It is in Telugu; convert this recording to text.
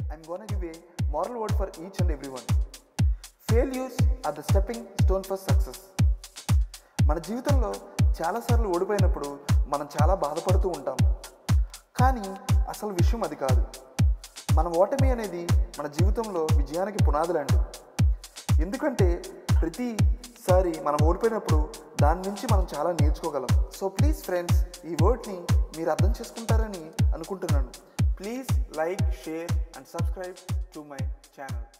I'm gonna give a moral word for each and everyone. Failures are the stepping stone for success. మన జీవితంలో చాలాసార్లు ఓడిపోయినప్పుడు మనం చాలా బాధపడుతూ ఉంటాం కానీ అసలు విషయం అది కాదు మన ఓటమి అనేది మన జీవితంలో విజయానికి పునాది లాంటిది ఎందుకంటే ప్రతిసారి మనం ఓడిపోయినప్పుడు దాని నుంచి మనం చాలా నేర్చుకోగలం సో ప్లీజ్ ఫ్రెండ్స్ ఈ వర్డ్ని మీరు అర్థం చేసుకుంటారని అనుకుంటున్నాను please like share and subscribe to my channel